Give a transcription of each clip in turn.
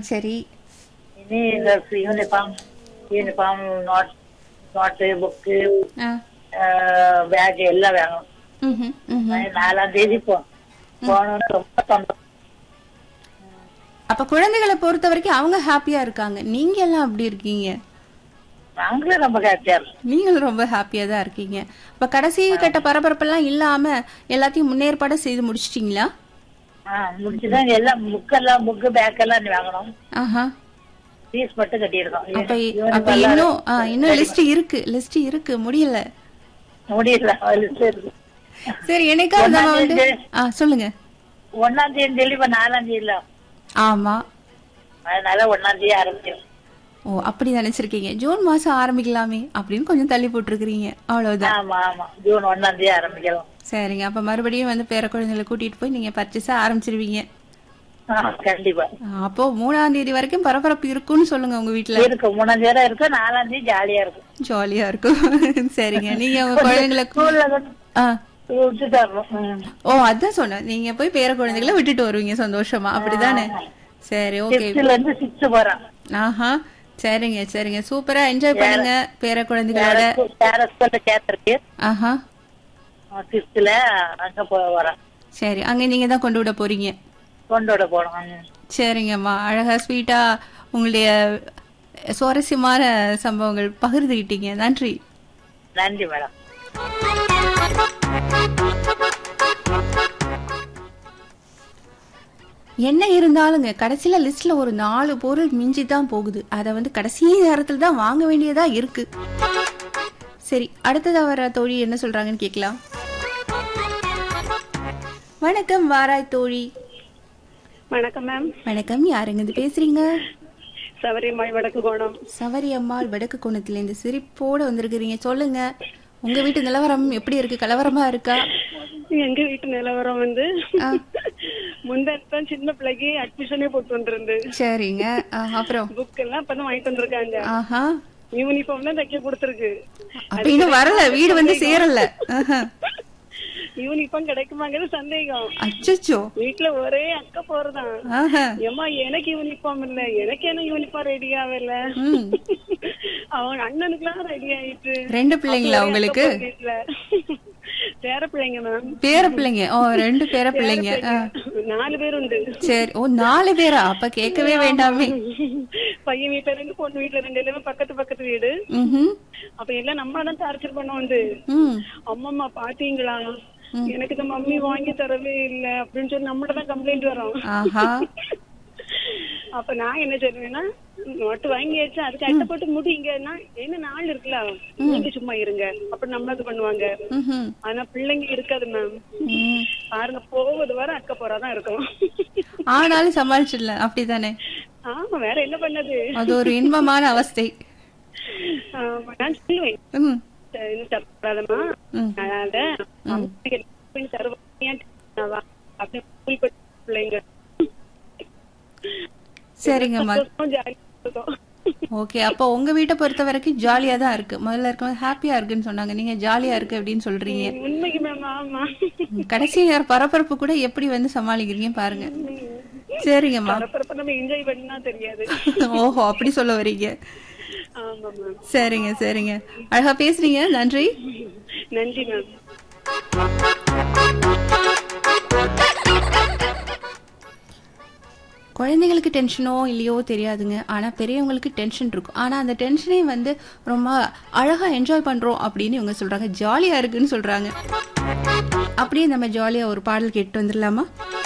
சரி இனி இந்த uniform uniform note note book ஆ பேக் எல்லாம் வேணும் ம்ஹும், ம்ஹும். நாலாம் தேதி போ போகணும்னு ரொம்ப சந்தோஷம் அப்ப குழந்தைகளை பொறுத்த வரைக்கும் அவங்க ஹாப்பியா இருக்காங்க நீங்க எல்லாம் அப்படி இருக்கீங்க நாங்களும் ரொம்ப ஹாப்பியா இருக்கோம் நீங்களும் ரொம்ப ஹாப்பியா தான் இருக்கீங்க இப்ப கடைசி கட்ட பரபரப்பெல்லாம் இல்லாம எல்லாத்தையும் முன்னேற்பாடு செய்து முடிச்சிட்டீங்களா ஆ முடிச்சுதான் எல்லாம் புக்கெல்லாம் புக்கு பேக் எல்லாம் இனி வாங்கணும் ஆஹா ஃபீஸ் மட்டும் கட்டியிருக்கோம் அப்ப யூனிஃபார்ம் அப்ப எல்லாம் இன்னும் ஆ, இன்னும் லிஸ்ட் இருக்கு லிஸ்ட் இருக்கு முடியல முடியல லிஸ்ட் இருக்கு சரி என்னைக்காவது நம்ம வந்து ஆ சொல்லுங்க ஒன்னாம் தேதி சொல்லி இப்ப நாலாம் தேதி இல்ல ஆமா அதனால ஒன்னாம் தேதி ஆரம்பிச்சிடும் ஓ அப்படி நினைச்சிருக்கீங்க ஜூன் மாசம் ஆரம்பிக்கலாமே அப்படின்னு கொஞ்சம் தள்ளி போட்டிருக்கிறீங்க அவ்வளவுதான் ஆமா ஆமா ஜூன் ஒன்னாம் தேதி ஆரம்பிக்கலாம் சரிங்க அப்ப மறுபடியும் வந்து பேர குழந்தைகளை கூட்டிட்டு போய் நீங்க பர்ச்சேஸ ஆரம்பிச்சிருவீங்க ஆ, கண்டிப்பா ஆ, அப்போ மூணாம் தேதி வரைக்கும் பரபரப்பு இருக்கும்னு சொல்லுங்க உங்க வீட்ல இருக்கு மூணாம் தேதி இருக்கும் நாலாம் தேதி ஜாலியா இருக்கும் ஜாலியா இருக்கும் சரிங்க நீங்க உங்க குழந்தைங்களை கூ- ஸ்கூல்ல கொண்டு ஆ விட்டுட்டு வரணும் ம். ஓ அதான் சொன்னேன் நீங்க போய் பேர குழந்தைகளை விட்டுட்டு வருவீங்க சந்தோஷமா அப்படிதானே சரி ஓகே ஃபிஃப்த்ல இருந்து சிக்ஸ்த் போறான் ஆஹா சரிங்க சரிங்க சூப்பரா என்ஜாய் பண்ணுங்க பேர குழந்தைகளோட வேற ஸ்கூல்ல சேர்த்திருக்கு ஆஹா ஃபிஃப்த்ல அங்க போ வரான் சரி அங்க நீங்க தான் கொண்டு விட போறீங்க கொண்டு விட போனோம் ம். சரிங்கம்மா அழகா ஸ்வீட்டா உங்களுடைய சுவாரஸ்யமான சம்பவங்கள் பகிர்ந்துகிட்டீங்க நன்றி நன்றி மேடம் என்ன இருந்தாலுங்க கடைசியில லிஸ்ட்ல ஒரு நாலு பொருள் மிஞ்சி தான் போகுது அதை வந்து கடைசி நேரத்துல தான் வாங்க வேண்டியதா இருக்கு சரி அடுத்ததா வர தோழி என்ன சொல்றாங்கன்னு கேட்கலாம் வணக்கம் வாராய் தோழி வணக்கம் மேம் வணக்கம் யாருங்க இது பேசுறீங்க சபரிமலை வடக்கு கோணம் சவரி அம்மாள் வடக்கு கோணத்துல இருந்து சிரிப்போட வந்திருக்கிறீங்க சொல்லுங்க உங்க வீட்டு நிலவரம் எப்படி இருக்கு கலவரமா இருக்கா எங்க வீட்டு நிலவரம் வந்து ஆ. முந்தன் சின்ன பிள்ளைக்கு அட்மிஷனே போட்டு வந்திருந்து சரிங்க ஆ, அப்புறம் புக் எல்லாம் இப்பதான் வாங்கிட்டு வந்திருக்காங்க ஆஹா யூனிஃபார்ம் தான் தைக்க கொடுத்துருக்கு அப்ப இன்னும் வரல வீடு வந்து சேரல ஆஹா. யூனிஃபார்ம் கிடைக்குமாங்கிறது சந்தேகம் அச்சச்சோ வீட்டுல ஒரே அக்கா போறதான் ஆஹா ஏமா எனக்கு யூனிஃபார்ம் இல்ல எனக்கு என்ன யூனிஃபார்ம் ரெடி ஆகல ம். அவங்க அண்ணனுக்குலாம் ரெடி ஆயிட்டு ரெண்டு பிள்ளைங்களா ஒரே உங்களுக்கு அக்கா வீட்டுல பேர பிள்ளைங்க மேம் பேர பிள்ளைங்க ஓ ரெண்டு பேர பிள்ளைங்க ஆ. நாலு பேர் உண்டு சரி ஓ நாலு பேரா அப்ப கேட்கவே வேண்டாமே பையன் வீட்டுல ரெண்டு பொண்ணு வீட்டுல ரெண்டு எல்லாமே பக்கத்து பக்கத்து வீடு ம்ஹும். அப்ப எல்லாம் நம்ம தான் டார்ச்சர் பண்ண வந்து ம் அம்மம்மா பாத்தீங்களா எனக்கு இந்த மம்மி வாங்கி தரவே இல்ல அப்படின்னு சொல்லி நம்மள தான் கம்ப்ளைண்ட் வரும் ஆஹா அப்ப நான் என்ன சொல்லுவேன்னா நோட்டு வாங்கியாச்சு அதுக்கு அட்டை போட்டு முடிங்கன்னா என்ன நாள் இருக்குல்ல நீங்க சும்மா இருங்க அப்ப நம்ம இது பண்ணுவாங்க ம்ஹும். ஆனா பிள்ளைங்க இருக்காது மேம் ம். பாருங்க போவது வர அக்க போறாதான் இருக்கும் ஆனாலும் சமாளிச்சிடலாம் அப்படிதானே ஆமா வேற என்ன பண்ணது அது ஒரு இன்பமான அவஸ்தை ஆமா, நான் சொல்லுவேன் ம் இன்னும் தரப்படாதம்மா ம். அதனால அம்மாக்கு help பண்ணி தருவாங்க அப்படி ஸ்கூல் படிச்ச பிள்ளைங்க சரிங்கம்மா சந்தோஷம், ஜாலியா இருக்கும் ஓகே அப்போ உங்க வீட்டை பொறுத்த வரைக்கும் ஜாலியா தான் இருக்கு முதல்ல இருக்கும் ஹாப்பியா இருக்குன்னு சொன்னாங்க நீங்க ஜாலியா இருக்கு அப்படின்னு சொல்றீங்க உண்மைக்கு மேம் ஆமா கடைசி நேரம் பரபரப்பு கூட எப்படி வந்து சமாளிக்கிறீங்க பாருங்க சரிங்கம்மா பரபரப்ப நம்ம என்ஜாய் பண்ணா தெரியாது ஓஹோ அப்படி சொல்ல வரீங்க ஆமா மேம் சரிங்க சரிங்க அழகா பேசுறீங்க நன்றி நன்றி மேம் குழந்தைங்களுக்கு டென்ஷனோ இல்லையோ தெரியாதுங்க ஆனா பெரியவங்களுக்கு டென்ஷன் இருக்கும் ஆனா அந்த டென்ஷனே வந்து ரொம்ப அழகா என்ஜாய் பண்றோம் அப்படின்னு இவங்க சொல்றாங்க ஜாலியா இருக்குன்னு சொல்றாங்க அப்படியே நம்ம ஜாலியா ஒரு பாடல் கேட்டு வந்துடலாமா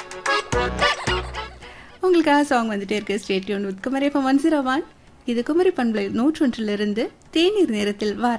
உங்களுக்காக சாங் வந்துட்டே இருக்கு stay tuned with Kumari FM one zero one இது குமரி பண்பலை நூற்றொன்றிலிருந்து தேநீர் நேரத்தில் வார